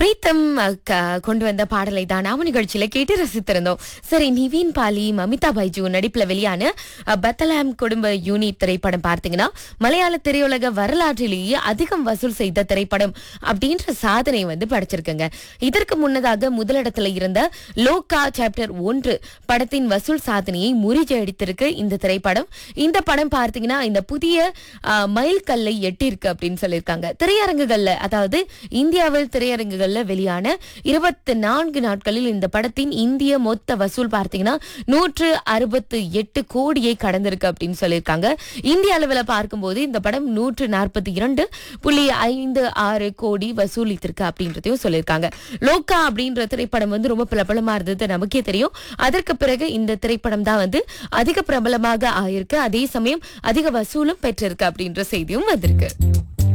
பிரீத்தம் அஹ், க- கொண்டு வந்த பாடலை தான் நாம நிகழ்ச்சியில கேட்டு ரசித்திருந்தோம் சரி நிவீன் பாலி மமிதா பைஜு நடிப்புல வெளியான அஹ், பத்தலாம் குடும்ப யூனிட் திரைப்படம் பார்த்தீங்கன்னா மலையாள திரையுலக வரலாற்றிலேயே அதிகம் வசூல் செய்த திரைப்படம் அப்படின்ற சாதனை வந்து படைச்சிருக்குங்க இதற்கு முன்னதாக முதலிடத்துல இருந்த லோகா சாப்டர் ஒன்று படத்தின் வசூல் சாதனையை முறியடித்திருக்கு இந்த திரைப்படம் இந்த படம் பார்த்தீங்கன்னா இந்த புதிய அஹ், மைல்கல்லை எட்டியிருக்கு அப்படின்னு சொல்லியிருக்காங்க திரையரங்குகள்ல அதாவது இந்தியாவில் திரையரங்குகள்ல வெளியான இருபத்தி நான்கு நாட்களில் இந்த படத்தின் இந்திய மொத்த வசூல் பார்த்தீங்கன்னா நூற்று அறுபத்து எட்டு கோடியை கடந்திருக்கு அப்படின்னு சொல்லியிருக்காங்க இந்திய அளவில் பார்க்கும்போது இந்த படம் நூற்று நாற்பத்தி இரண்டு புள்ளி ஐந்து ஆறு கோடி வசூலித்திருக்கு அப்படின்றதையும் சொல்லியிருக்காங்க லோகா அப்படின்ற திரைப்படம் வந்து ரொம்ப பிரபலமா இருந்தது நமக்கே தெரியும் அதற்கு பிறகு இந்த திரைப்படம் தான் வந்து அதிக பிரபலமாக ஆயிருக்கு அதே சமயம் அதிக வசூலும் பெற்றிருக்கு அப்படின்ற செய்தியும் வந்திருக்கு